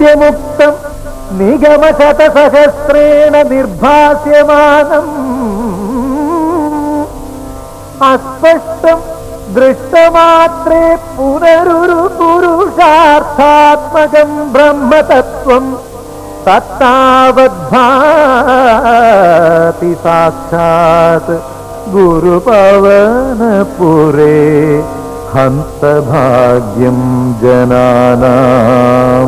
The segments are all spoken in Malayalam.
നിത്യമുക്തം നിഗമശതസഹസ്രേണ നിർഭാസ്യമാനം അസ്പഷ്ടം ദൃഷ്ടമാത്രേ പുനരുരു പുരുഷാർത്ഥാത്മകം ബ്രഹ്മതത്വം തത്താവദ്ഭാതി സാക്ഷാത് ഗുരുപവനപുരേ ഹന്തഭാഗ്യം ജനാനാം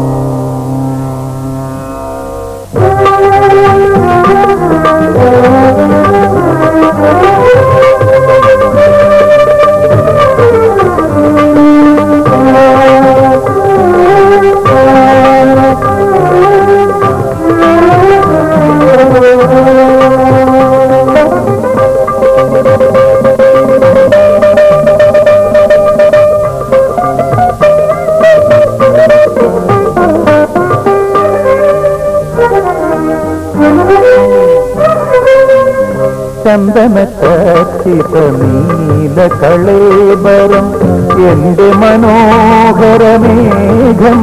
ചന്ദനച്ചിത നീല കളേബരം എന്റെ മനോഹരമേഘം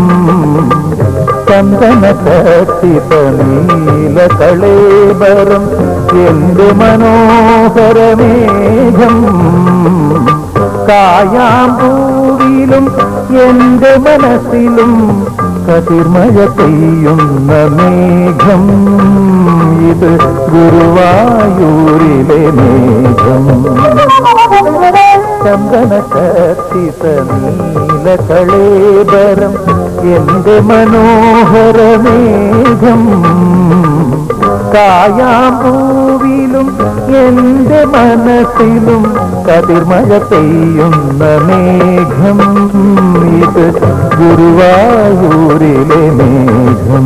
ചന്ദനച്ചിത നീല കളേബരം എന്റെ മനോഹരമേഘം കായാമ്പൂവിലും എന്റെ മനസ്സിലും കതിർമഴ പെയ്യുന്ന മേഘം ഇത് ഗുരുവായൂരിലെ മേഘം ചന്ദനക്കത്തിത നീല കളേബരം എന്റെ മനോഹരമേഘം കായാമ്പൂവിലും എന്റെ മനസ്സിലും കതിർമഴ പെയ്യുന്ന മേഘം ഇത് ഗുരുവായൂരിലെ മേഘം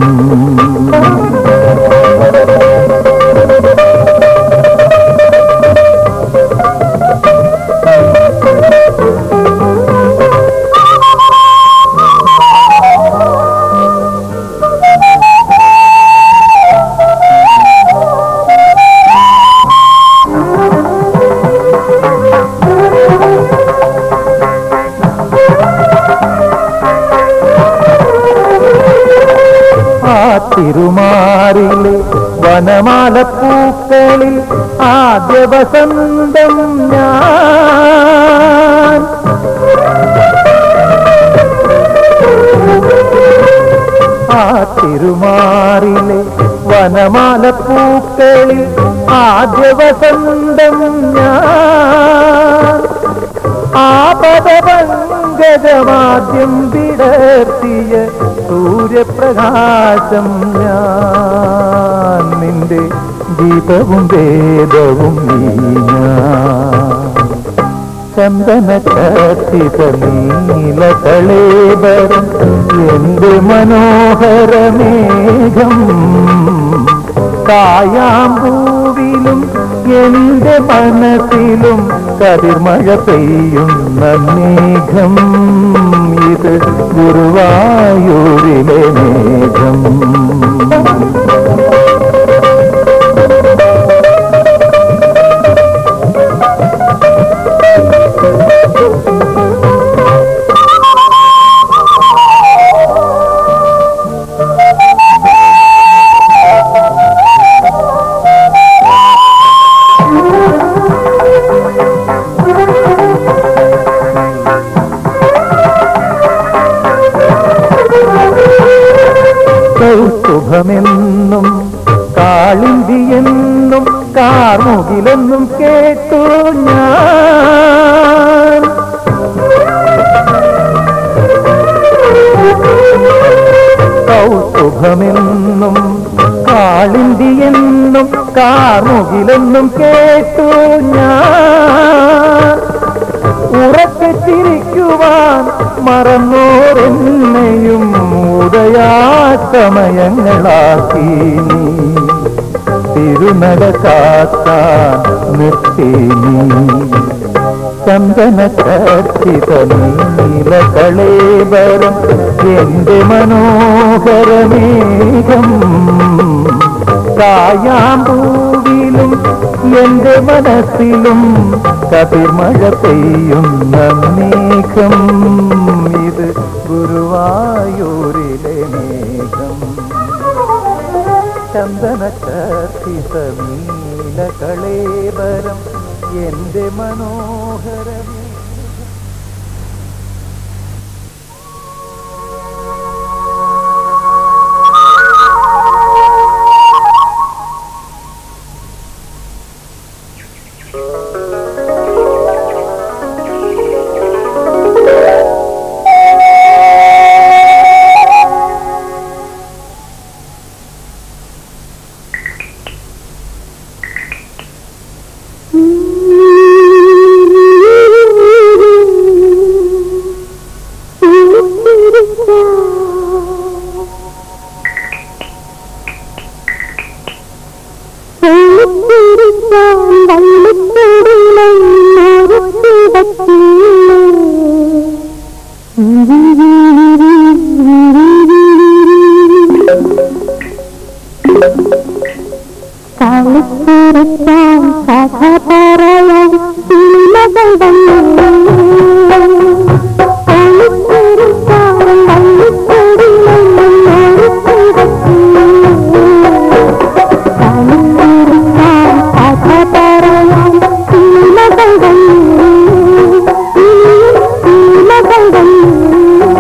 ആ തിരുമാറിലെ വനമാല പൂക്കളിൽ ആദ്യ വസന്തം ഞാൻ ആ തിരുമാറിലെ വനമാല പൂക്കളിൽ ആദ്യ വസന്തം ഞാൻ ആപദപങ്കജമാദ്യം വിടർത്തിയ സൂര്യപ്രകാശം ഞാൻ നിന്റെ ഗീതവും വേദവും നീ ഞാൻ ചന്ദനക്കത്തിത നീല കളേബരം എന്റെ മനോഹരമേഘം കായാമ്പൂവിലും എന്റെ മനസ്സിലും കതിർമഴ പെയ്യുന്ന മേഘം ഇത് ഗുരുവായൂരിലെ മേഘം കൗസുഭമെന്നും കാളിന്തിയെന്നും കാർമുകിലെന്നും കേട്ടു ഞാൻ കൗസുഭമെന്നും കാളിന്തിയെന്നും കാർമുകിലെന്നും കേട്ടു ഞാൻ ഉറക്കെ ചിരിക്കുവാൻ മറന്നോരെന്നെയും ഉദയാസമയങ്ങളാക്കി നീ തിരുനട കാത്താൻ നിർത്തി നീ ചന്ദനക്കർത്തിത നീല കളേബരം എന്റെ മനോഹരമേഘം കായാമ്പൂവിലും എന്റെ മനസ്സിലും കതിർമഴ പെയ്യുന്ന മേഘം ഇത് ഗുരുവായൂരിലെ മേഘം ചന്ദന ചർത്തിസമീല കളേവരം എന്റെ മനോഹരമേ കളിക്കുറിക്കാൻ കഥ പറയാൻ സിനിമകൾ കളിക്കുറിക്കാൻ വള്ളിക്കൊടിയിലൊന്നും കളിക്കുറിക്കാൻ കഥ പറയാൻ സിനിമകൾ സിനിമകൾ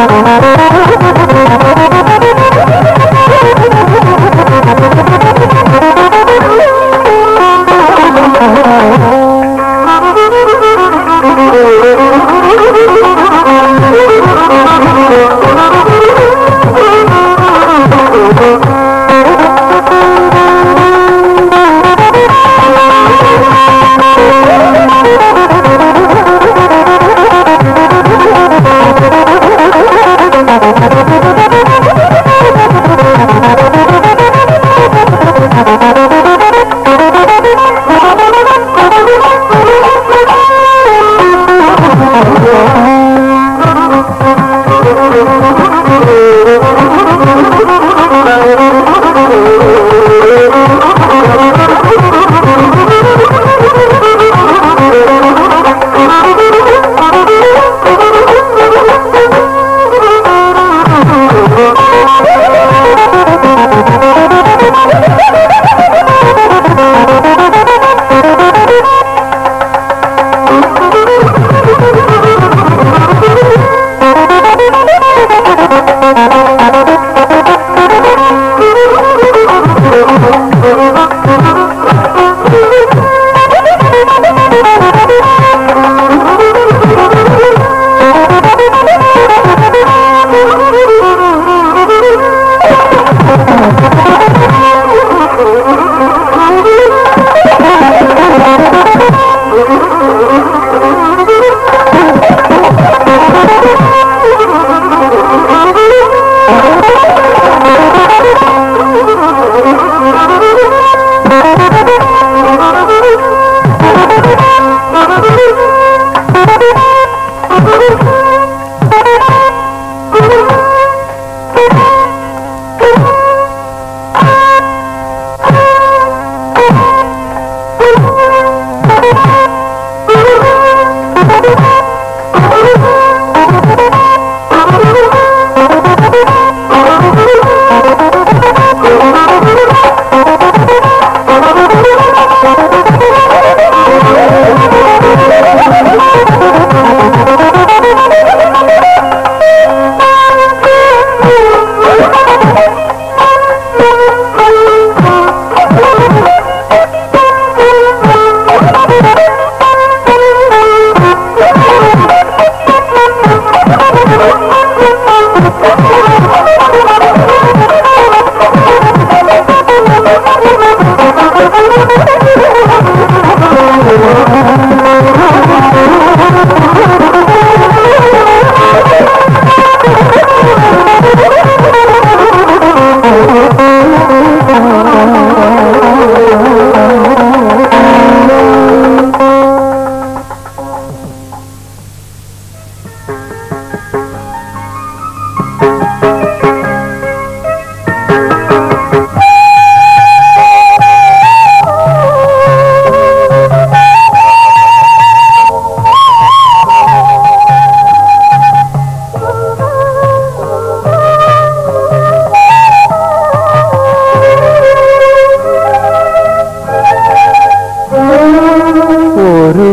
ഒരു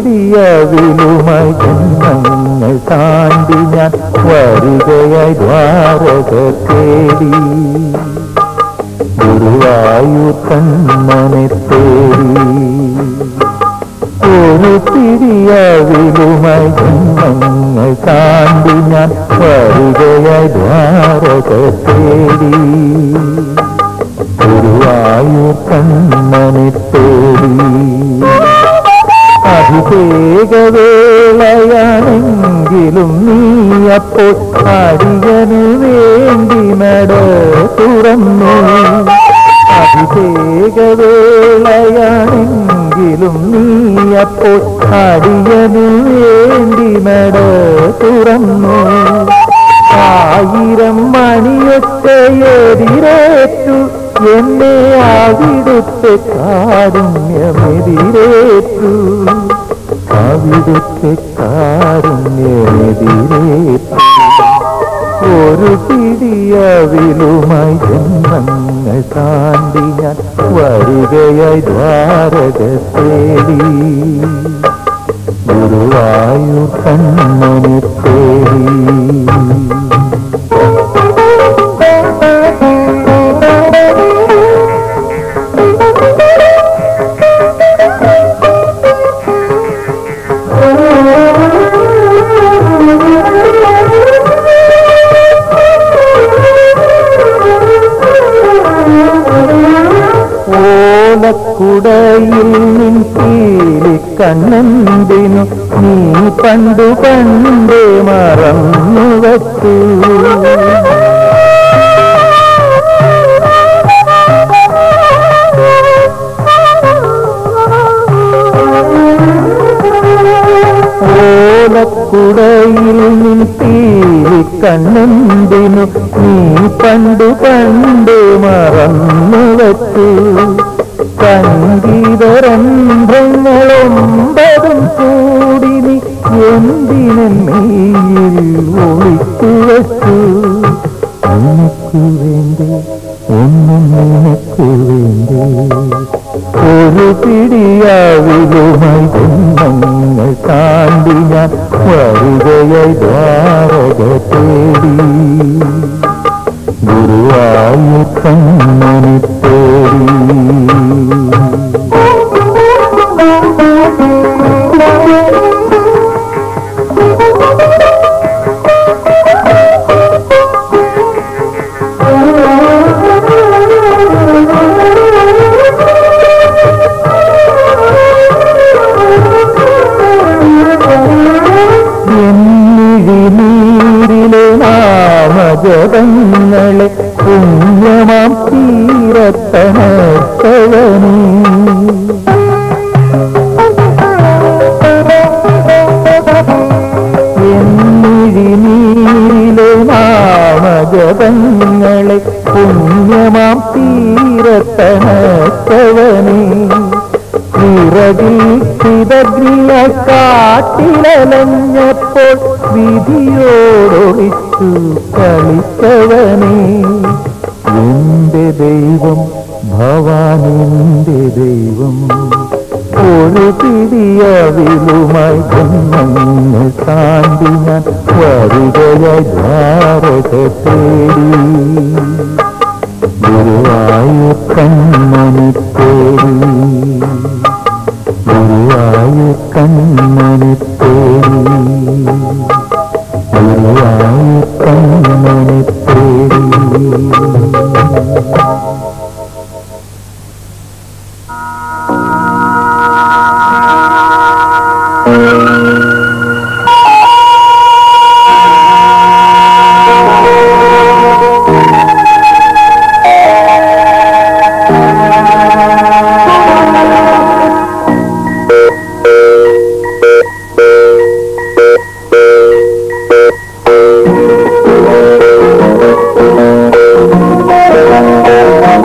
പിടിയവിലുമായി ജന്മങ്ങൾ താണ്ടി ഞാൻ വരികയായി ദ്വാരക തേടി ഗുരുവായൂർ കണ്ണനെ തേടി ഒരു പിടിയവിലുമായി ജന്മങ്ങൾ താണ്ടി ഞാൻ വരികയായി ദ്വാരക തേടി ഗുരുവായൂർ കണ്ണനെ തേടി അഭിഷേകവേളയാണെങ്കിലും നീയപ്പോൾ അടിയനു വേണ്ടി നട തുറന്നു അഭിഷേകവേളയാണെങ്കിലും നീയപ്പോൾ അടിയനു വേണ്ടി നട തുറന്നു ആയിരം മണിയൊറ്റയെതിരേറ്റു എന്നെ അവിടുത്തെ കാരുണ്യമെതിരേറ്റു അവിടുത്തെ കാരുണ്യമെതിരേറ്റു ഒരു പിടിയവിലുമായി ജന്മങ്ങൾ താണ്ടി ഞാൻ വരികയായി ദ്വാരക തേടി ഗുരുവായൂർ കണ്ണനെ തേടി കണ്ണെന്തിനു നീ പണ്ടു പണ്ടേ മറന്നു വച്ചു ഓലക്കുടയിൽ നിൽത്തീരി കണ്ണെന്തിനു നീ പണ്ടു പണ്ട് മറന്നു വച്ചു സംഗീതരംഭങ്ങളൊമ്പതും കൂടി നീ എന്തിനെന്നീയിൽ ഒളിച്ചു വച്ചു നിനക്കു വേണ്ടി ഒന്നും നിനക്കു വേണ്ടി ഒരു പിടിയാവിലുമായി ജന്മങ്ങൾ താണ്ടി ഞാൻ വരികയായി ദ്വാരക തേടി ഗുരുവായൂർ കണ്ണനെ തേടി എന്നിഴിനീരിലെ നാമജപങ്ങളെ പുണ്യമാം തീരത്തണത്തവനീ എന്നിഴിനീരിലെ നാമജപങ്ങളെ പുണ്യമാം തീരത്തണത്തവനീ ചിറകിൽ ചിതഗ്രിയ കാട്ടിലലഞ്ഞപ്പോൾ വിധിയോടൊളിച്ചു കളിച്ചവനേ എന്റെ ദൈവം ഭവാനിന്റെ ദൈവം ഒരു പിടിയവിലുമായി ജന്മങ്ങൾ താണ്ടി ഞാൻ വരികയായി ദ്വാരക തേടി ഗുരുവായൂർ കണ്ണനെ തേടി ഗുരുവായൂർ കണ്ണനെ തേടി ഗുരുവായൂർ കണ്ണനെ തേടി Thank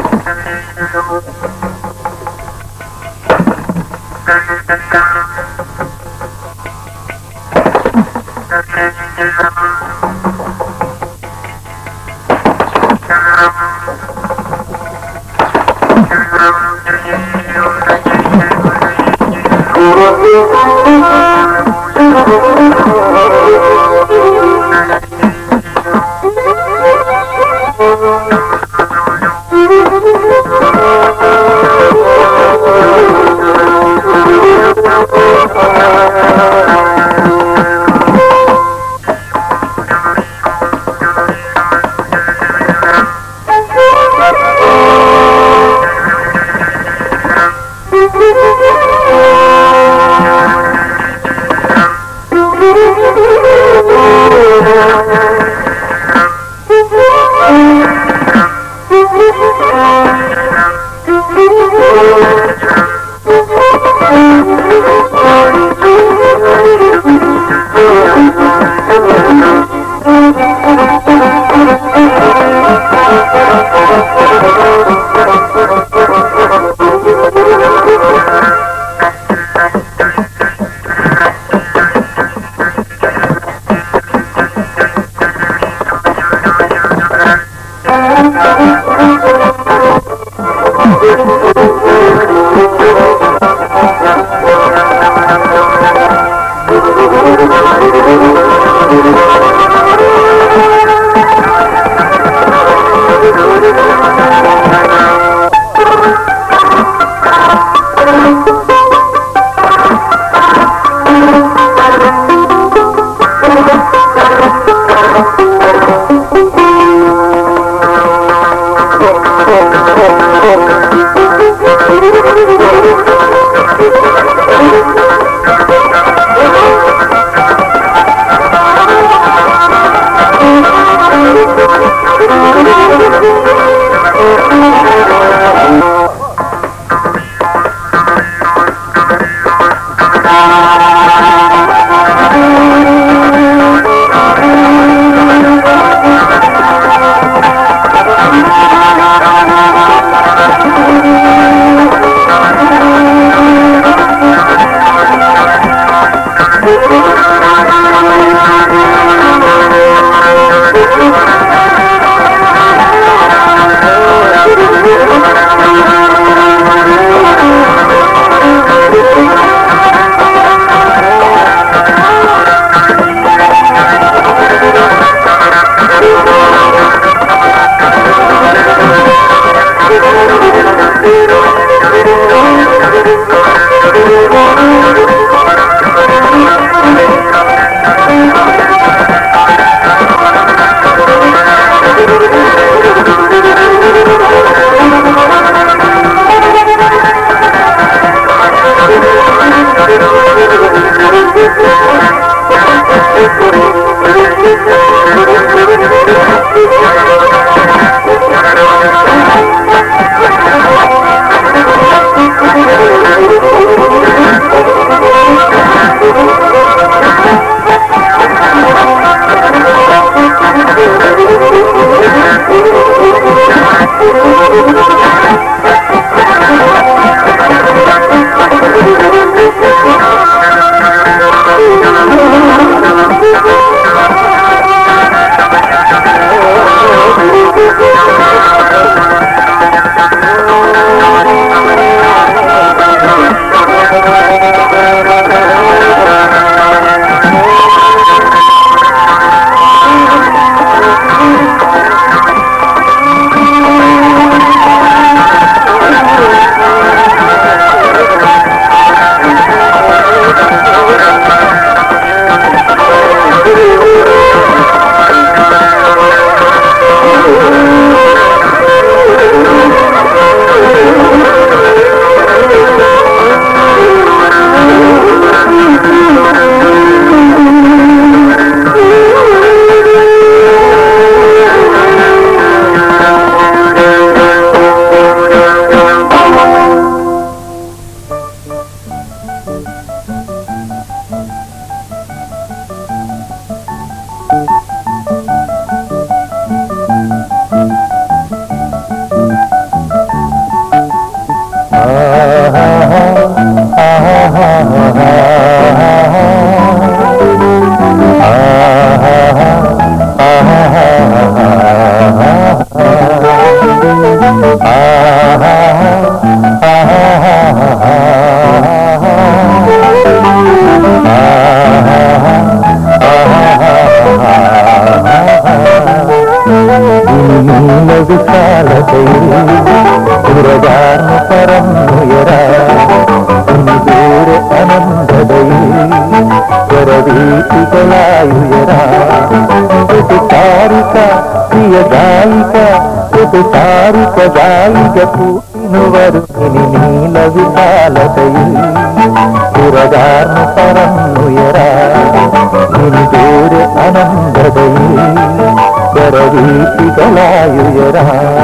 Thank you. വിശാലതയിൽ ഉറകാർന്നു പറന്നുയരാ ദൂരെ അനന്തതയിൽ സ്വരവീതികളായുയരാ ഒരു താരിക പ്രിയ ഗായിക ഒരു താരിക ഗായിക കൂട്ടിനു വരും ഇനി നീല വിശാലതയിൽ ഉറകാർന്നു പറന്നുയരാ ഇനി ദൂരെ അനന്തതയിൽ സ്വരവീതികളായുയരാ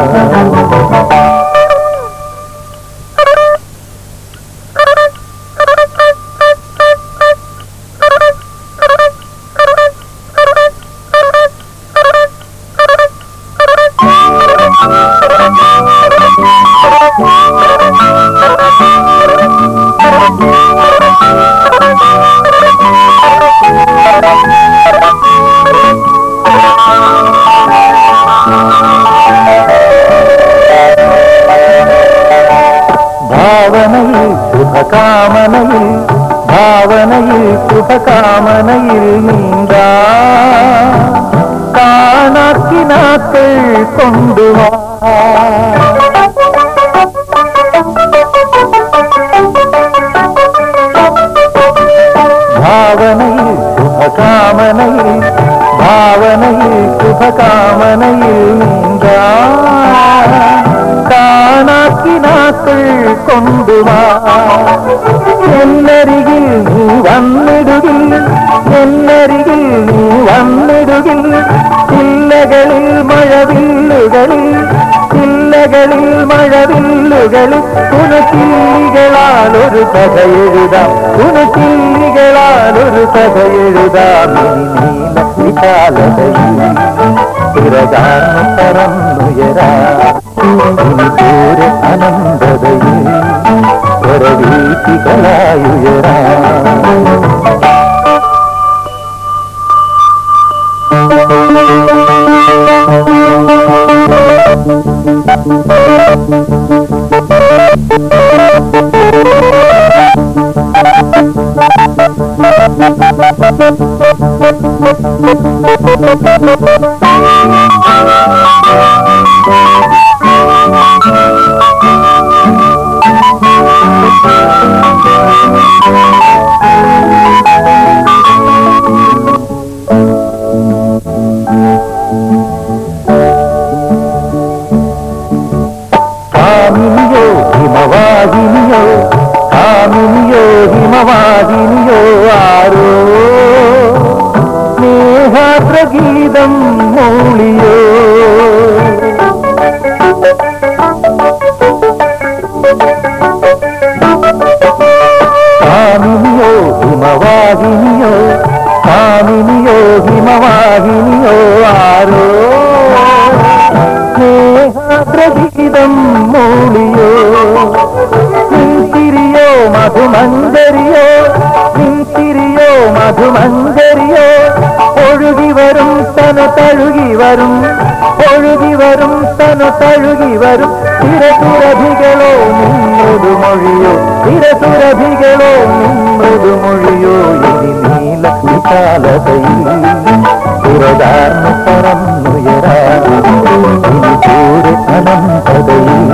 ഭാവനയിൽ ശുഭകാമനയിൽ ഭാവനയിൽ ശുഭകാമനയിൽ നീന്താ കാണാക്കിനാക്കൾ കൊണ്ടുവാ ഭാവനയിൽ ശുഭകാമനയിൽ ഭാവനയിൽ ശുഭകാമനയിൽ നീന്താ കാണാക്കിനാക്കൾ കൊണ്ടുവാ എന്നരികിൽ നീ വന്നിടുകിൽ എന്നരികിൽ നീ വന്നിടുകിൽ ചില്ലകളിൽ മഴവില്ലുകളിൽ ചില്ലകളിൽ മഴവില്ലുകളിൽ തുണച്ചില്ലികളാൽ ഒരു കഥ എഴുതാം തുണച്ചില്ലികളാൽ ഒരു കഥ എഴുതാം ഇനി നീല വിശാലതയിൽ തിരകാർന്നു പറന്നുയരാ ഇനി ദൂരെ അനന്തതയിൽ സ്വരവീതികളായുയരാ കാമിനിയോ ഹിമവാഹിനിയോ കാമിനിയോ ഹിമവാഹിനിയോ ആരോ സ്നേഹാദ്രഗീതം മൂളിയോ കാമിനിയോ ഹിമവാഹിനിയോ കാമിനിയോ ഹിമവാഹിനിയോ ആരോ സ്നേഹാദ്രഗീതം മൂളിയോ നിൻതിരിയോ മധുമഞ്ചരിയോ നിൻതിരിയോ മധുമഞ്ചരിയോ ഒഴുകി വരും തന തഴുകി വരും ഒഴുകി വരും തന തഴുകി വരും തിരസുരഭികളോ നിന്നൊരു മൊഴിയോ തിരസുരഭികളോ നിന്നൊരു മൊഴിയോ ഇനി നീല വിശാലതയിൽ പുറകാർന്നു പറന്നുയരാ ഇനി ദൂരെ അനന്തതയിൽ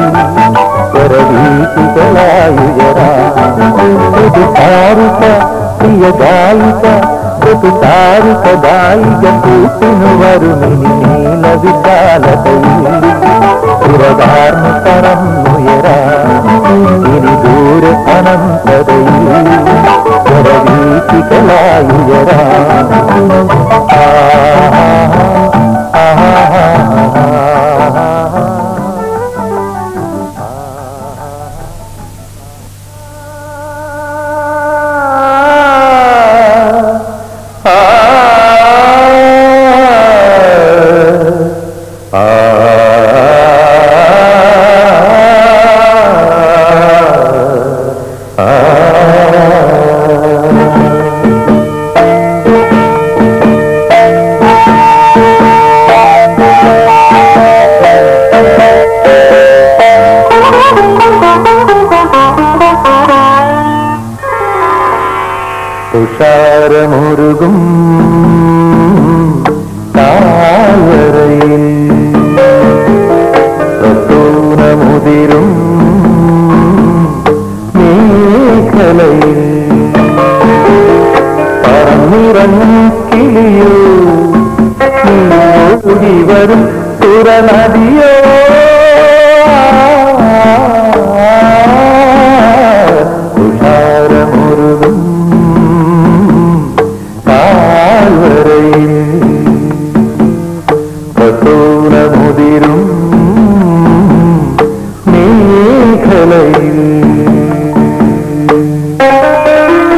സ്വരവീതികളായുയരാ ഇത് താരിക പ്രിയ ഗായിക ഇത് താരിക ഗായിക കൂട്ടിനു വരുമിനി നീല വിശാലതയിൽ പുറകാർന്നു പറന്നുയരാ ഇനി ദൂരെ അനന്തതയിൽ സ്വരവീതികളായുയരാ ആ ആ ആ തുഷാരമുരുകും താഴ്വരയിൽ പ്രസൂനമുതിരും മേഖലയിൽ പറന്നിറങ്ങും കിളിയോ നീ ഒഴുകി വരും സുരനദിയോ തുഷാരമുരുകും താഴ്വരയിൽ പ്രസൂനമുതിരും മേഖലയിൽ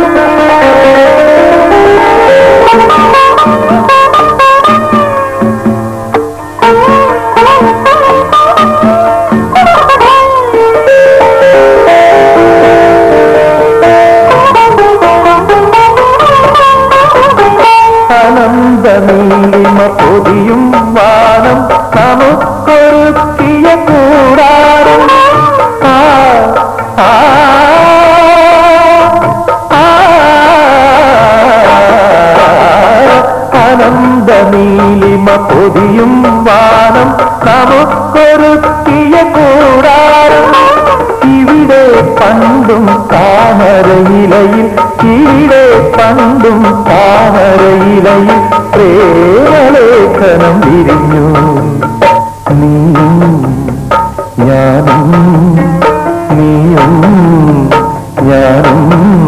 അനന്തനീലിമ പൊതിയും വാനം നമുക്കൊരുക്കിയ കൂടാരം ആ, ആ, ആ. അനന്തനീലിമ പൊതിയും വാനം നമുക്കൊരുക്കിയ കൂടാരം ഇവിടെ പണ്ടും താമരയിലയിൽ ഇവിടെ പണ്ടും താമരയിലയിൽ പ്രേമലേഖനം വിരിഞ്ഞു നീയും ഞാനും നീയും ഞാനും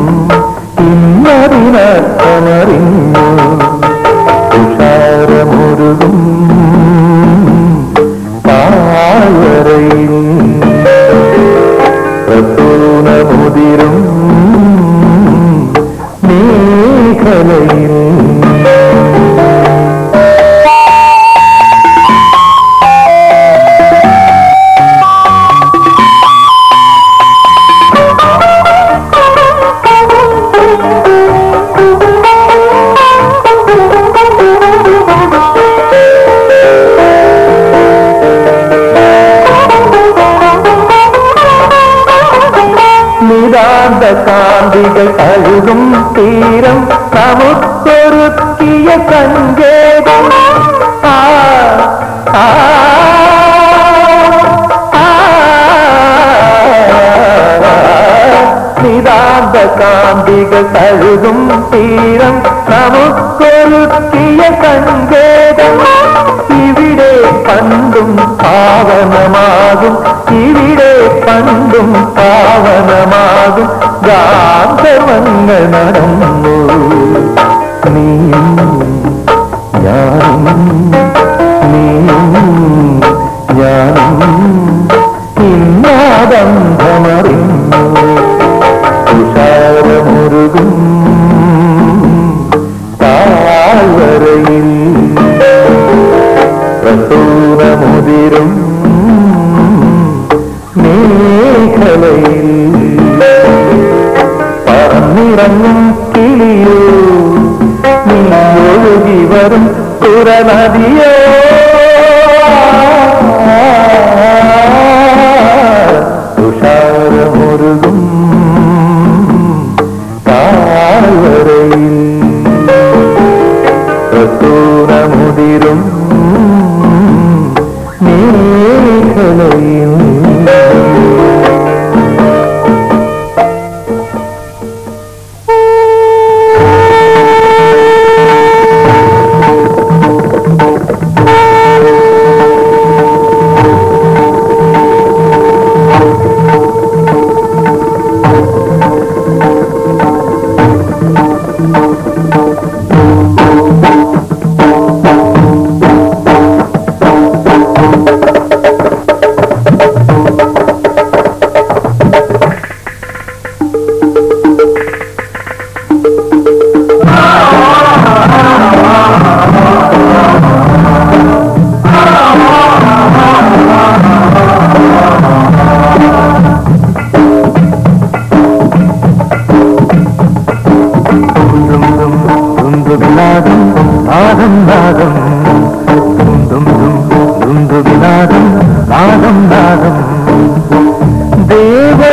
ഇന്നതിനർത്ഥമറിഞ്ഞു തുഷാരമുരുകും താഴ്വരയിൽ പ്രസൂനമുതിരും മേഖലയിൽ നിതാന്ത കാന്തികൾ കഴുകും തീരം നമുക്കൊരുക്കിയ സങ്കേതം ആ ആ ആ. നിതാന്ത കാന്തികൾ കഴുകും തീരം നമുക്കൊരുക്കിയ സങ്കേതം ഇവിടെ പണ്ടും പാവനമാകും ഇവിടെ പണ്ടും പാവനമാകും ഗാന്ധർവങ്ങൾ നടന്നു നീയും ഞാനും നീയും ഞാനും ഇന്നാബന്ധമറിഞ്ഞു തുഷാരമുരുകും താഴ്വരയിൽ പ്രസൂനമുതിരും മേഖലയിൽ പറന്നിറങ്ങും കിളിയോ നീ ഒഴുകി വരും പുറനദിയോ തുഷാരമുരുകും താഴ്വരയിൽ പ്രസൂനമുതിരും മേഖലയിൽ ആ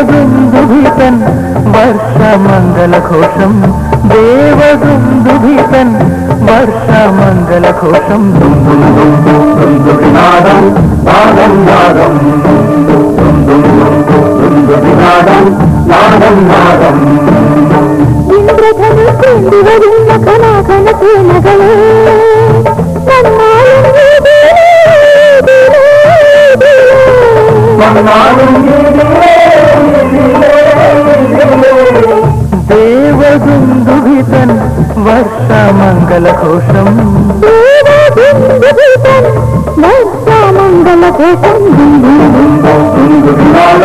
ദേവദുന്ദുഭിതൻ വർഷമംഗലഘോഷം ദേവദുന്ദുഭിതൻ വർഷമംഗലഘോഷം ദും ദും ദും ദും ദുന്ദുഭിനാദം നാദം നാദം ദും ദും ദും ദും ദുന്ദുഭിനാദം നാദം നാദം ഇന്ദ്രധനു കൊണ്ടുവരുന്ന കലാകന സേനകളെ നന്നാളും വീതിയിലേ, വീതിയിലേ, ദേവദുന്ദുഭിതൻ വർഷമംഗലഘോഷം ദേവദുന്ദുഭിതൻ വർഷമംഗലഘോഷം ദും ദും ദും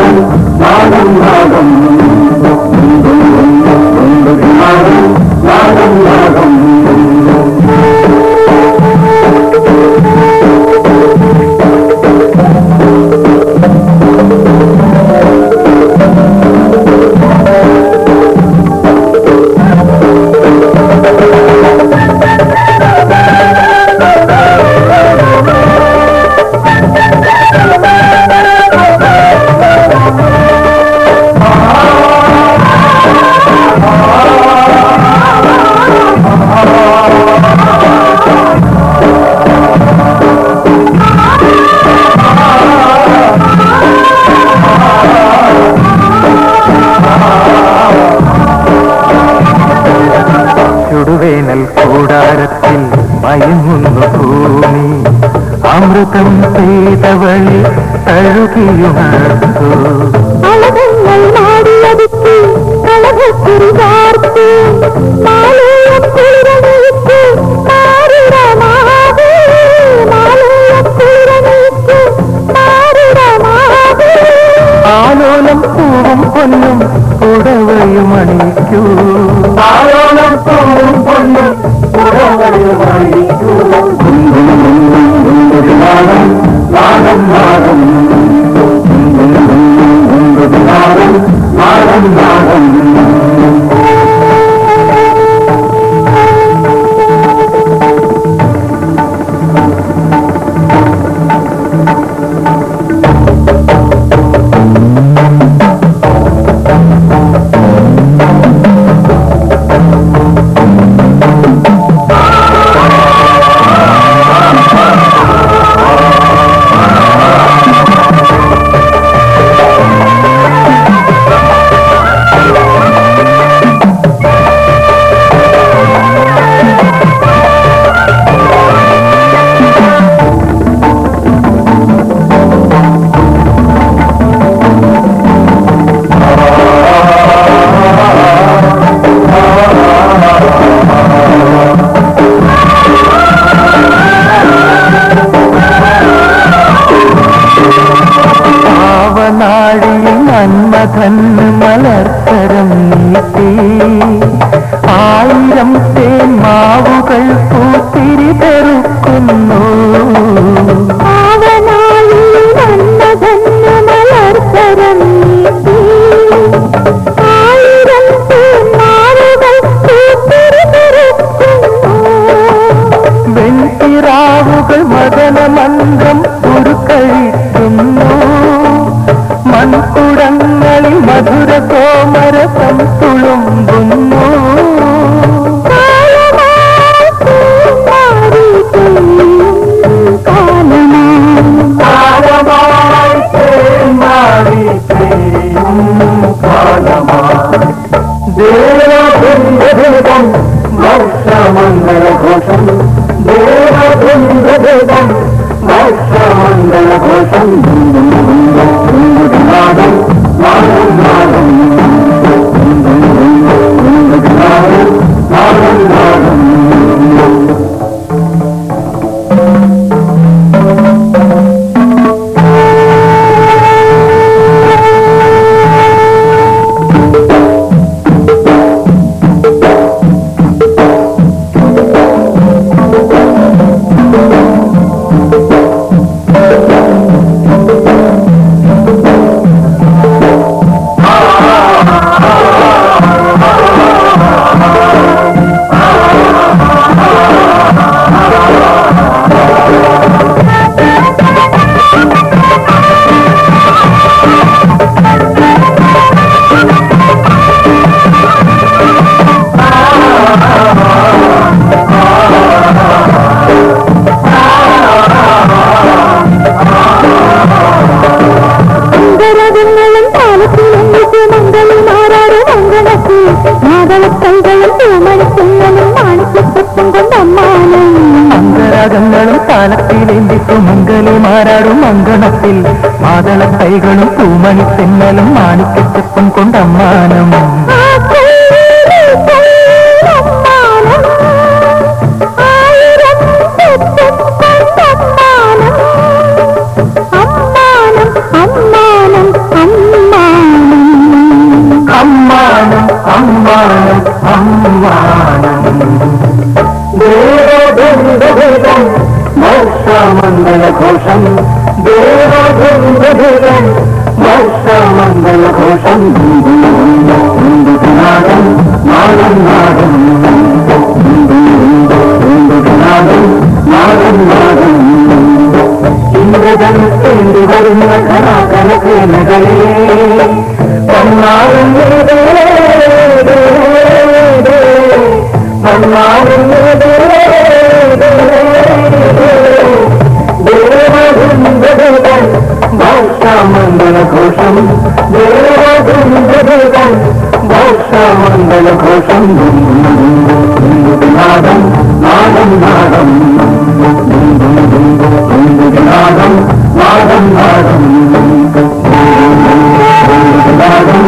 ചുടുവേനൽ കൂടാരത്തിൽ മയങ്ങുന്നു ഭൂമി അമൃതം പെയ്തവളി തഴുകിയുണർത്തു അളകങ്ങൾ മാടിയടിച്ച് കളഭക്കുറി വാർത്ത് മാലയം കുളിരണിയിച്ച് മാറിടമാകെ മാലയം കുളിരണിയിച്ച് മാറിടമാകെ ആലോലം പൂവും പൊന്നും ഉടവയും അണിയിക്കൂ ആലോലം പൂവും പൊന്നും ഉടവയും അണിയിക്കൂ നാദം നാദം നാദം നാദം പാവനാഴിയിൽ നന്മധന് മലർത്തരം നീട്ടി ആയിരം തേൻ മാവുകൾ പൂത്തിരി തെറുക്കുന്നു പാവനായി നന്നതന്നു മലർക്കരം നീട്ടി ആയിരം പൂമാലകൾ പൂത്തിരി പെരുക്കുന്നു വെൺപിറാവുകൾ മദനമന്ത്രം ഉരുക്കഴിക്കുന്നു മൺകുടങ്ങളിൽ മധുര കോമരസം തുളുമ്പുന്നു കാലമായി പൂമാരി മാണിക്കത്തും കൊണ്ടമ്മാനം അംഗരാഗങ്ങളും താലത്തിലേന്തി സുമംഗലി മാറാടും അങ്കണത്തിൽ മാതള കൈകളും പൂമണി തെന്നലും മാണിക്കച്ചപ്പൻ കൊണ്ടമ്മാനം ആ കൈയിലെ കൈയിലമ്മാനം ആയിരം തെറ്റുകൊണ്ടമ്മാനം അമ്മാനം അമ്മാനം അമ്മാനം അമ്മാനം അമ്മാനം അമ്മാനം ദേവബന്ധുഭേദം മോക്ഷമംഗളഘോഷം ദേവബന്ധുഭേദം മോക്ഷമംഗളഘോഷം നാദം നാദം നാദം നാദം നാദം നാദം ഇന്ദ്രജൻ തേണ്ടി വരുന്ന കലാകലകേനകളെ പന്നാറും പന്നാറും ഭാഷാമണ്ഡലഘോഷം ദേവബന്ധുഭേദം ഭാഷാമണ്ഡലഘോഷം നാദം നാദം നാദം നാദം നാദം നാദം നാദം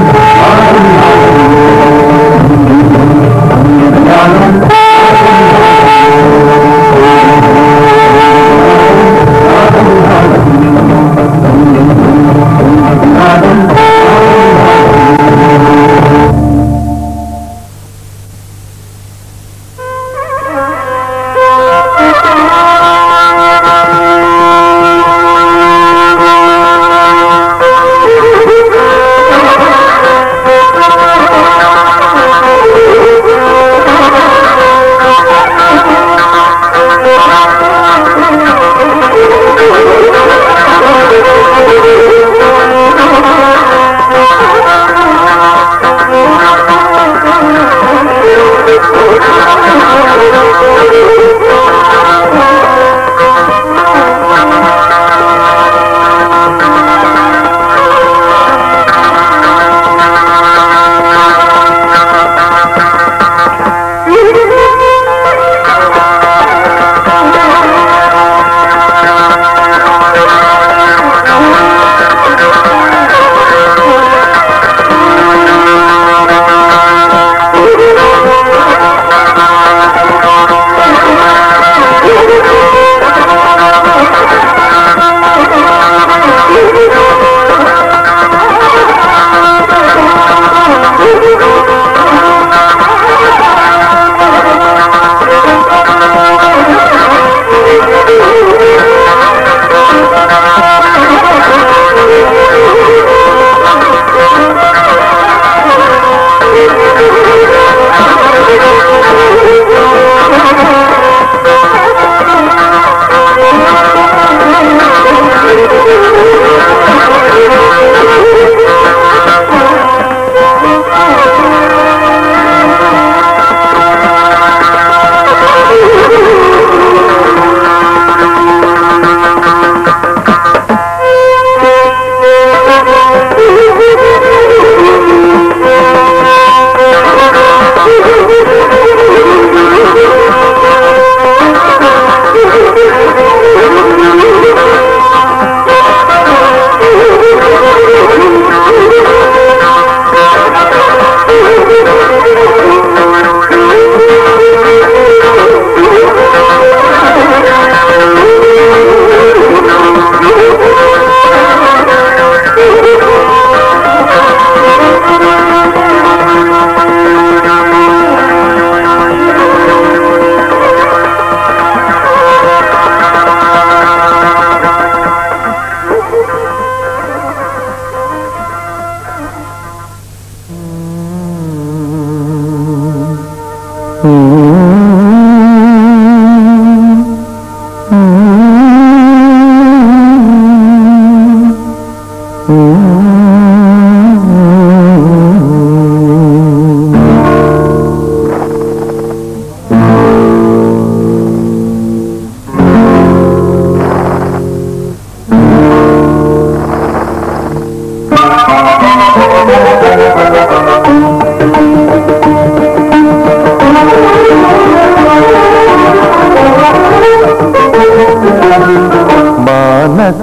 Thank you.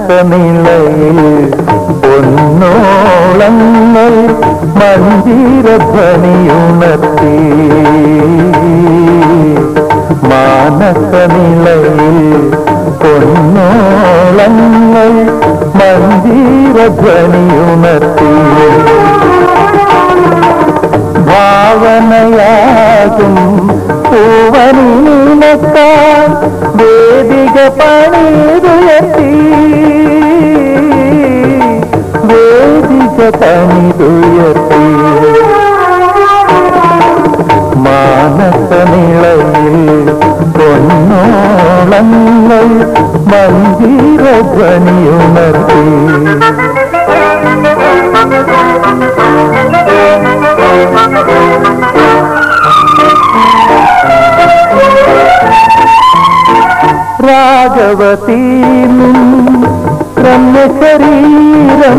മാനസനിലയിൽ പൊന്നോളങ്ങൾ മഞ്ജീരധ്വനിയുണർത്തി മാനസനിലയിൽ പൊന്നോളങ്ങൾ മഞ്ജീരധ്വനിയുണർത്തി ഭാവനയാകും പൂവനീനക്കാൻ വേദിക പണിതുയർത്തി വേദിക പണിതുയർത്തി മാനസനിളയിൽ പൊന്നോളങ്ങൾ മഞ്ജീരധ്വനിയുണർത്തി രാഘവതീനും രമ്യശരീരം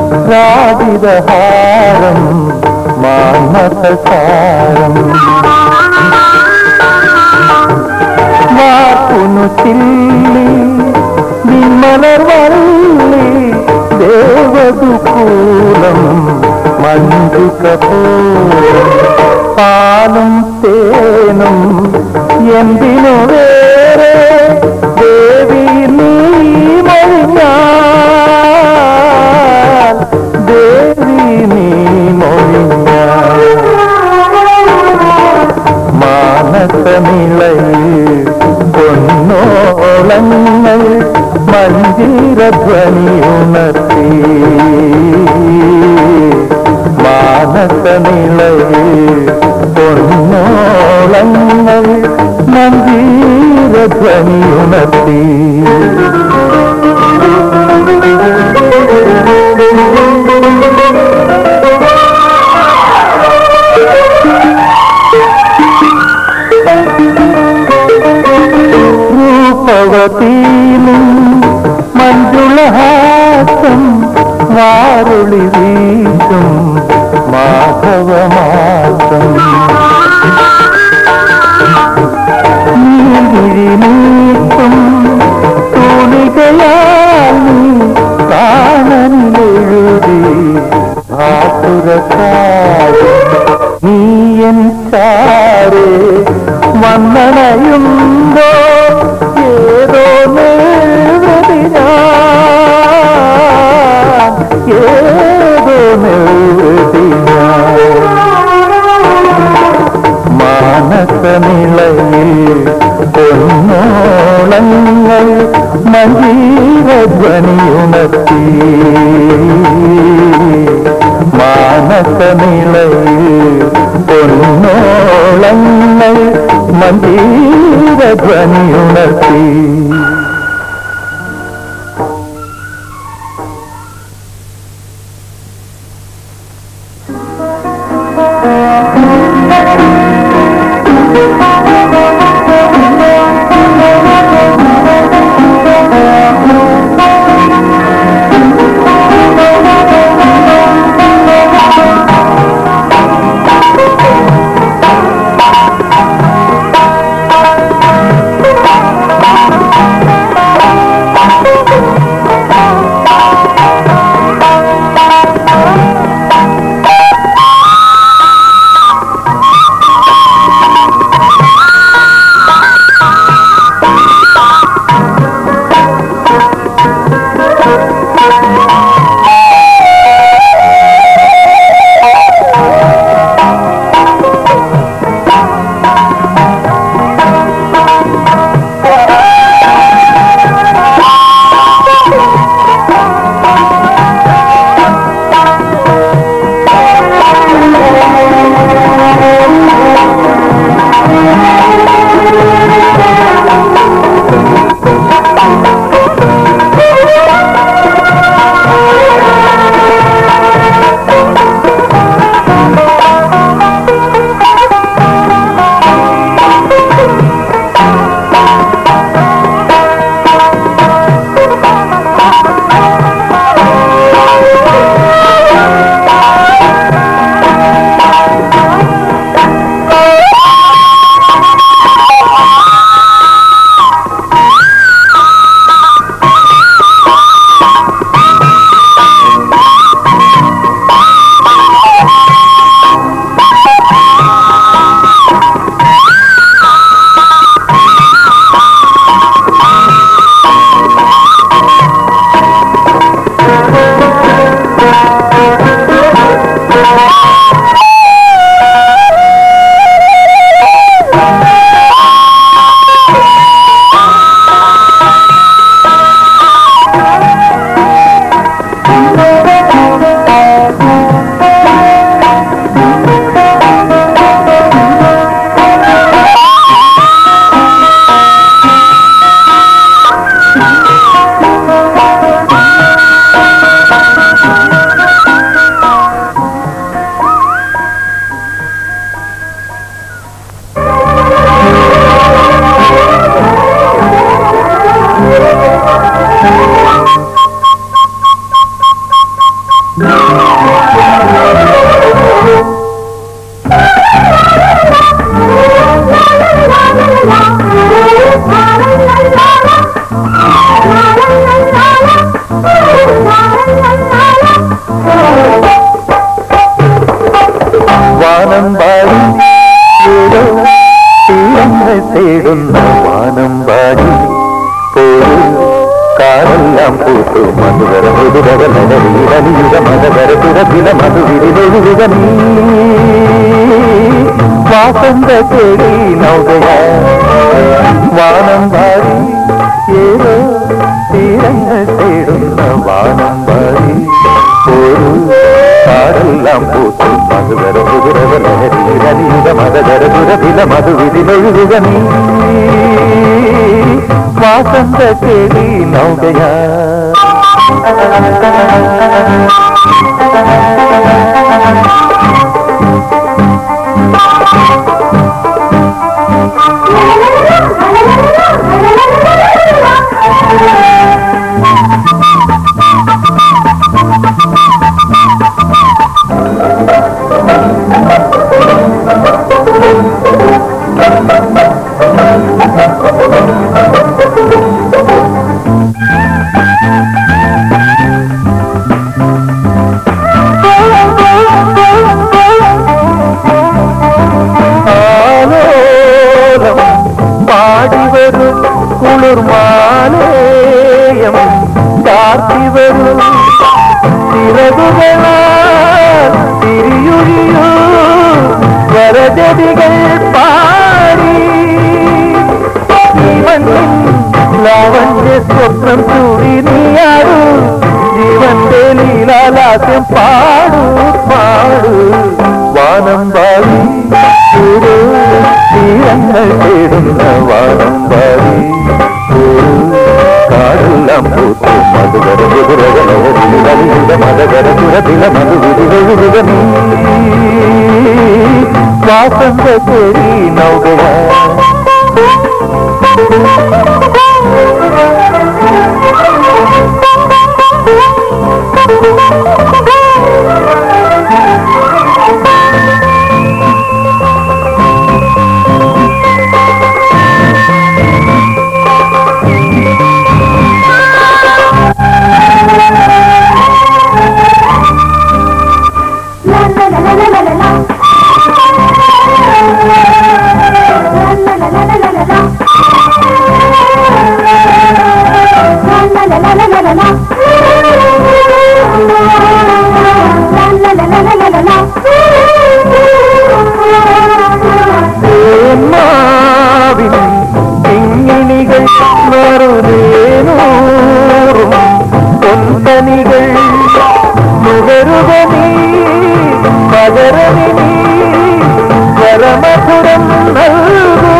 രാജിതഹാരം മാനസസാരം വാക്കുനു ചില്ലി വിമലർ വള്ളി ദേവദുകൂലം മഞ്ജുകപൂരം പാലും തേനും എന്തിനു വേറെ ദേവി നീ മൊഴിഞ്ഞാൽ ദേവി നീ മൊഴിഞ്ഞാൽ മാനസനിളയിൽ പൊന്നോളങ്ങൾ മഞ്ജീരധ്വനിയുണർത്തി മാനസനിളയിൽ പൊന്നോളങ്ങൾ മഞ്ജീരധ്വനിയുണർത്തി രൂപവതീലും മഞ്ജുളഹാസം വാരുളി വീശും മാധവമാസം നീതിരി നീട്ടും തുണികയാൽ നീ കാണനിലെഴുതി ഭാസുരക്കാരി നീ എൻ ചാരേ വന്നണയുമ്പോ ഏതോ നിർവൃതി ഞാൻ ഏതോ നിർവൃതി ഞാൻ മാനസനിളയിൽ പൊന്നോളങ്ങൾ മഞ്ജീരധ്വനിയുണർത്തി മാനസനിളയിൽ പൊന്നോളങ്ങൾ മഞ്ജീരധ്വനിയുണർത്തി ും മധുവിതിലൊഴുകുക നീ വാസന്ത കേടി നൗകയ വാനം വാരി ഏതോ തീരങ്ങൾ തേടുന്ന വാനം വാരി ഒരു കാടെല്ലാം പൂത്തു മധുകര കുതിരവലഹരിയിലലിയുക മതകര ദുരവില മധുവിതിലൊഴുകുക നീ വാസന്ത കേടി നൗകയ ആലോലം പാടിവരും കുളിർമാലേയം കാത്തിവരും ചിറകുകളാൽ തിരിയൊഴിയൂ വരജതികൾ പാടി ജീവനിൽ ലാവണ്യ സ്വപ്നം ചൂടി നീയാടൂ ജീവന്റെ ലീലാലാസ്യം പാടൂ പാടൂ വാനം പാടി ഒരു തീരങ്ങൾ തേടുന്ന വാനം പാടി ഒരു കാടെല്ലാം പൂത്തു മധുകര മധുരകലഹരിയുടെ മതകര സുരതില മധുവിധിലൊഴുകുക നീ വാസന്ത കേരി നൗകയ തേന്മാവിൻ കിങ്ങിണികൾ മറുതേനൂറും പൊന്തനികൾ നുകരുക നീ പകരമി നീ വരമധുരം നൽകൂ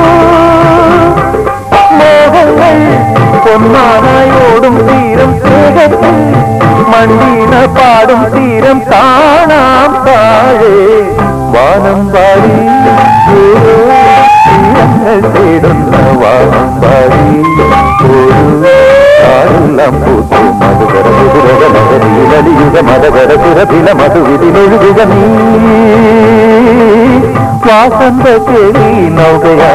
മോഹങ്ങൾ പൊന്മാനായോടും തീരം സ്നേഹത്തിൽ മണ്ണീന പാടും തീരം കാണാം താഴെ വാനം പാടി ഓരോ തീരങ്ങൾ തേടുന്ന വാനം പാടി ഒരു കാടെല്ലാം പൂത്തു മധുകര കുതിരക മകരീലലിയുക മതകര സുരഭില മധുവിധിലൊഴുകുക നീ വാസന്ത കേളി നൗകയാ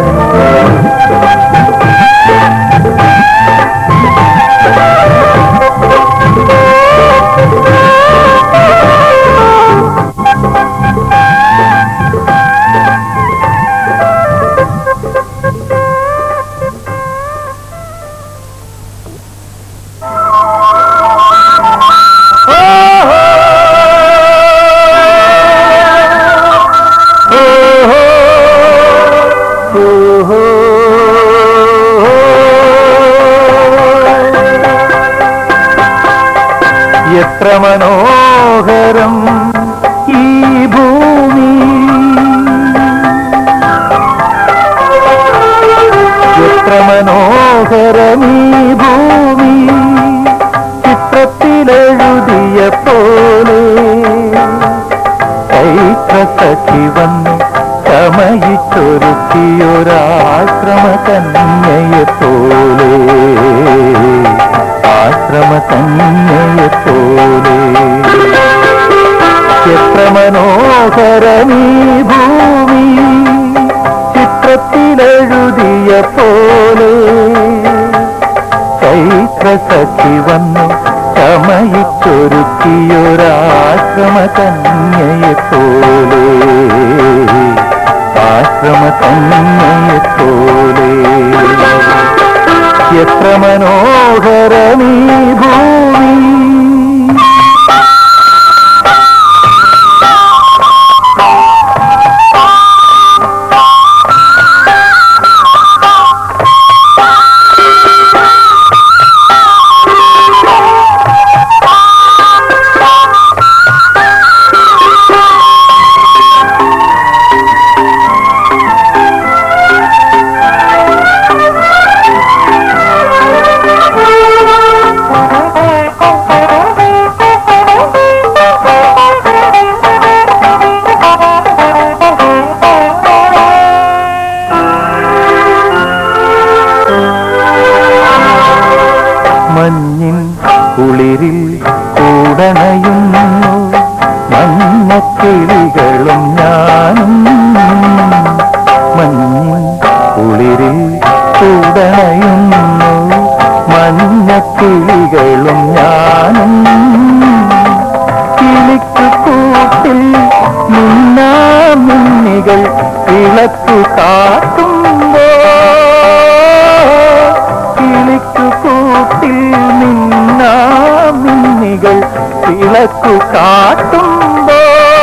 എത്ര മനോഹരം ഈ ഭൂമി എത്ര മനോഹരം ഈ ഭൂമി ചിത്രത്തിലെഴുതിയ പോലെ ചൈത്രസഖി വന്നു ചമയിച്ചൊരുക്കിയൊരാശ്രമ കന്യയെ പോലെ ആശ്രമ കന്യയെ പോലെ എത്ര മനോഹരമീ ഭൂമി ചിത്രത്തിലെഴുതിയ പോലെ ചൈത്രസഖി വന്നു ചമയിച്ചൊരുക്കിയൊരാശ്രമ കന്യയെ പോലെ ആശ്രമ കന്യയെ പോലെ എത്ര മനോഹരമീ ഭൂമി കുളിരിൽ കൂടണയുന്നു മഞ്ഞക്കിളികളും ഞാനും മഞ്ഞിൻ കുളിരിൽ കൂടണയുന്നു മഞ്ഞക്കിളികളും ഞാനും കിളിക്കു കൂട്ടിൽ നിന്നാ മിന്നികൾ വിളക്കു കാട്ടുമ്പോ കിളിക്കു കൂട്ടിൽ നിന്നാ മിന്നികൾ വിളക്കു കാട്ടുമ്പോ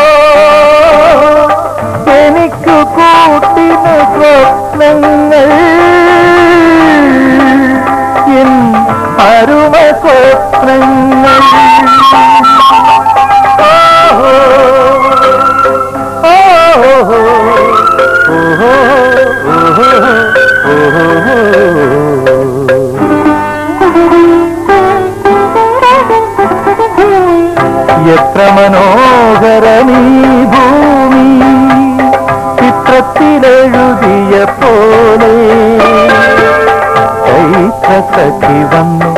എനിക്ക് കൂട്ടിന സ്വപ്നങ്ങൾ എൻ അരുമ സ്വപ്നങ്ങൾ ഓഹോ ഓഹോ ഓഹോ എത്ര മനോഹരമീ ഭൂമി ചിത്രത്തിലെഴുതിയ പോലെ ചൈത്രസഖി വന്നു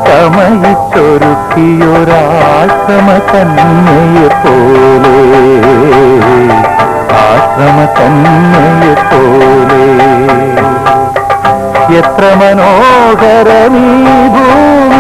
ചമയിച്ചൊരുക്കിയൊരാശ്രമ കന്യയെ പോലെ ആശ്രമ കന്യയെ പോലെ എത്ര മനോഹരമീ ഭൂമി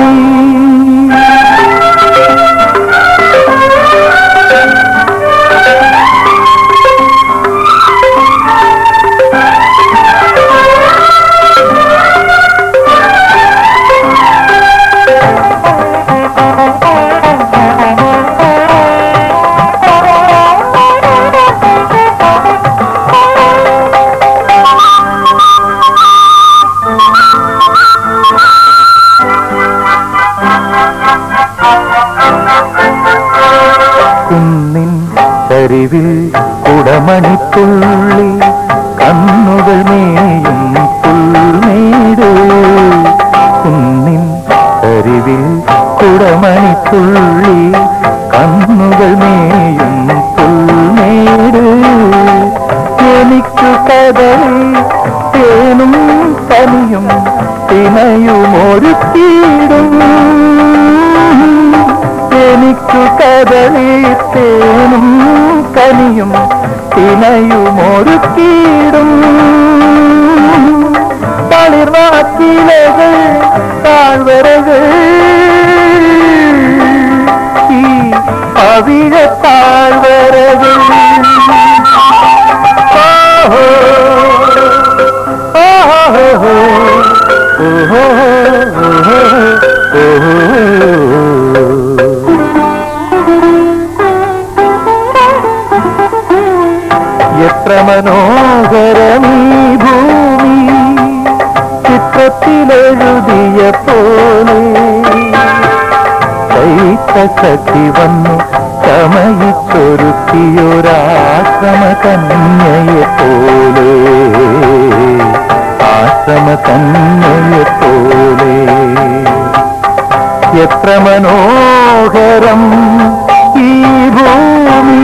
കുന്നിൻ ചരിവിൽ കുടമണിത്തുള്ളി കണ്ണുകൾ മേയും പുൽമേട് കുന്നിൻ ചരിവിൽ കുടമണിത്തുള്ളി കണ്ണുകൾ മേയും പുൽമേട് എനിക്ക് കടലിൽ തേനും കനിയും തിനയുമൊരുക്കിയിടും എനിക്കു കദളി തേനും കനിയും തിനയുമൊരുക്കിയിടും തളിർവാക്കിലകൾ താഴ്വരകൾ ഈ അവിഴ താഴ്വരകൾ ഓഹോ ഓഹോ ഓഹോ ഓഹോ എത്ര മനോഹരമീ ഭൂമി ചിത്രത്തിലെഴുതിയ പോലെ ചൈത്തസഖി വന്നു ചമയിച്ചൊരുക്കിയൊരാശ്രമ കന്യയെ പോലെ ആശ്രമ കന്യയെ പോലെ എത്ര മനോഹരം ഈ ഭൂമി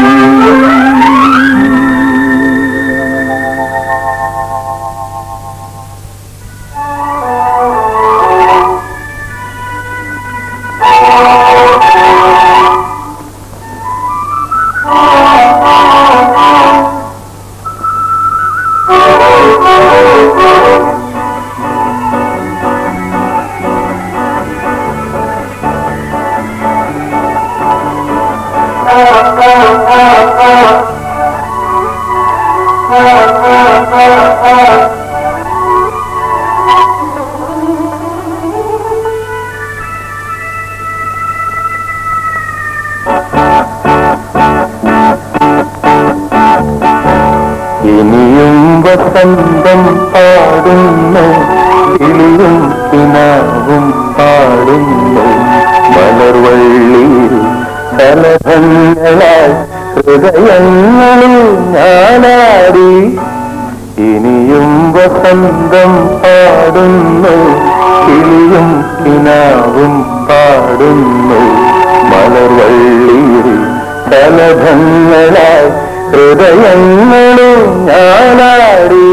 ഇനിയും വസന്തം പാടുന്നു കിളിയും പിനാവും പാടുന്നു മലർവള്ളിയിൽ കലഭങ്ങളായി ഹൃദയങ്ങളിൽ ഞാനാടി ഇനിയും വസന്തം പാടുന്നു കിളിയും കിനാവും പാടുന്നു മലർവള്ളിയിൽ കലഭങ്ങളായി ഹൃദയങ്ങളും ഞാനാടി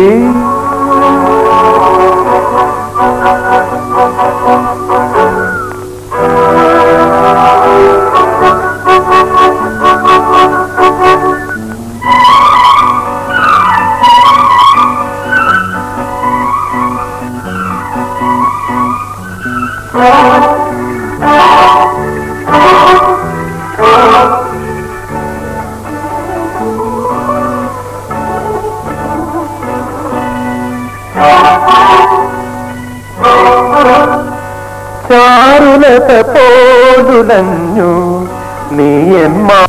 ചാരുലത പോലുലഞ്ഞു നീ എന്മാ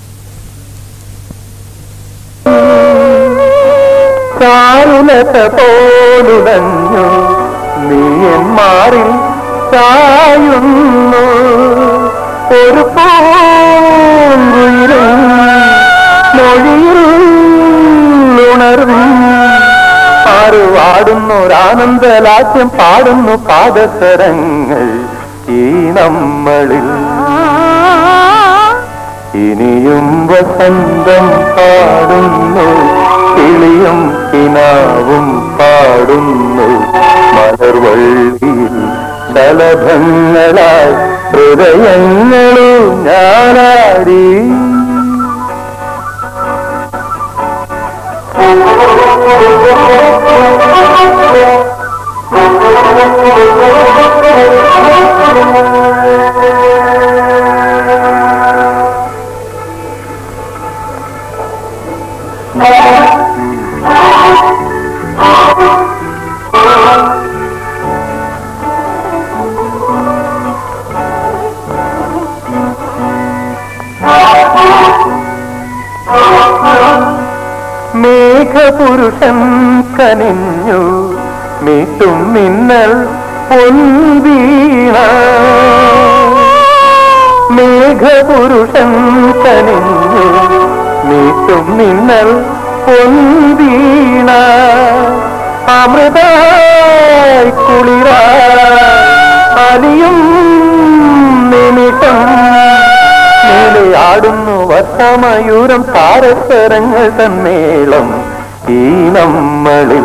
ചാരുലത പോലുലഞ്ഞു നീ എന്മാറിൽ ചായുന്നു ഒരു പൂങ്കുയിലും മൊഴിയിൽ ഉണരും ആറ് പാടുന്നൊരാനന്ദലാസ്യം പാടുന്നു പാദസരങ്ങൾ ഈ നമ്മളിൽ ഇനിയും വസന്തം പാടുന്നു കിളിയും കിനാവും പാടുന്നു മലർവള്ളിയിൽ ശലഭങ്ങളായി ഹൃദയങ്ങളും ഞാനാടി മേഘപുരുഷൻ കനിഞ്ഞു മീട്ടും മിന്നൽ പൊൻവീണ മേഘപുരുഷൻ കനിഞ്ഞു മീട്ടും മിന്നൽ പൊൻവീണ അമൃതായി കുളിരാ അലിയും നിമിഷം മേലെ ആടുന്നു വർഷമയൂരം താരസ്വരങ്ങൾ തന്നേളം ഈ നമ്മളിൽ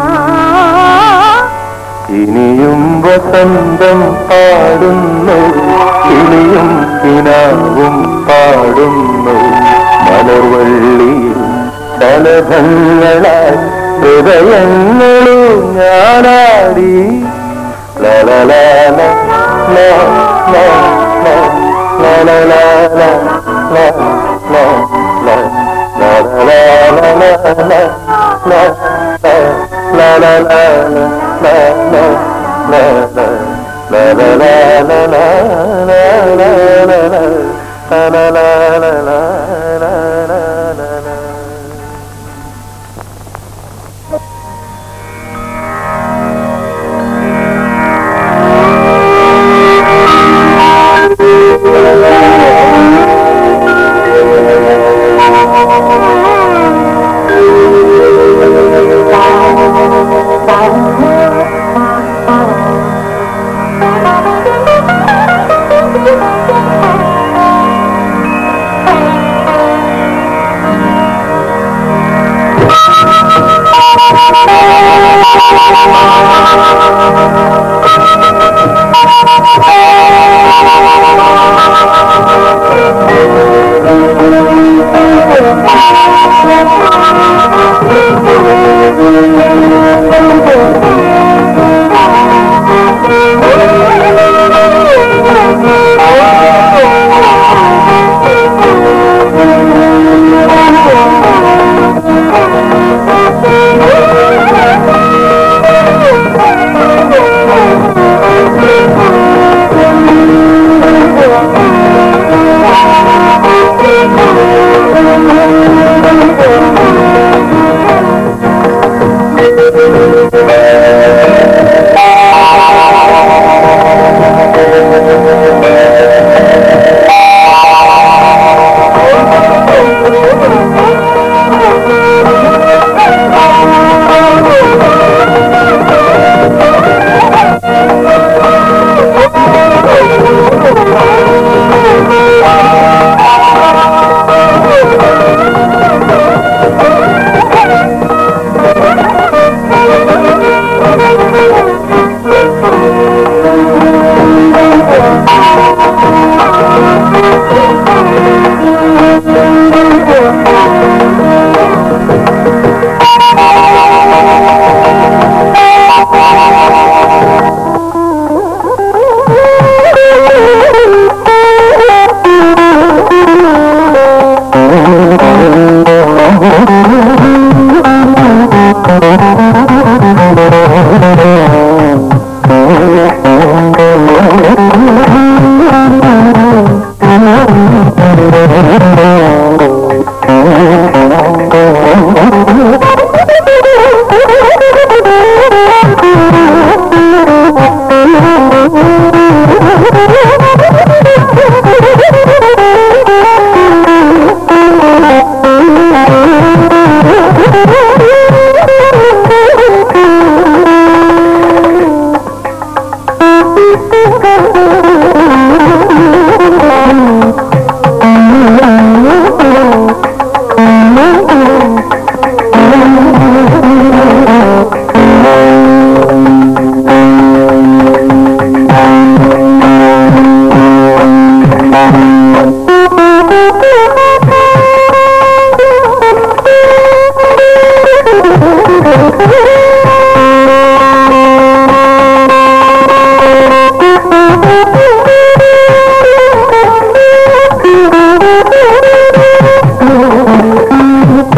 ഇനിയും വസന്തം പാടുന്നു കിളിയും കിനാവും പാടുന്നു മലർവള്ളിയിൽ ശലഭങ്ങളാൽ ഹൃദയങ്ങളും ഞാനാടി ലലലാല ല ല ല ലലലാല ല ല ല ലലലാല ല ല Thank you.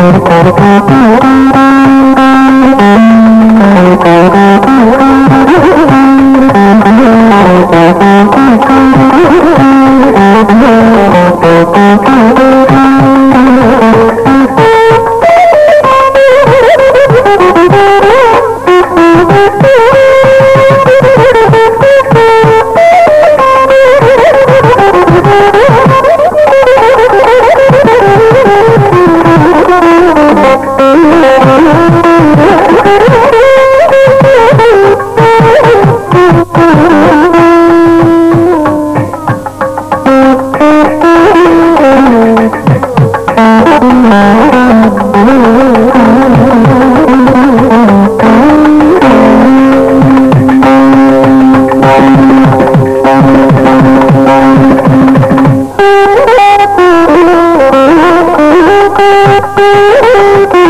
Thank you.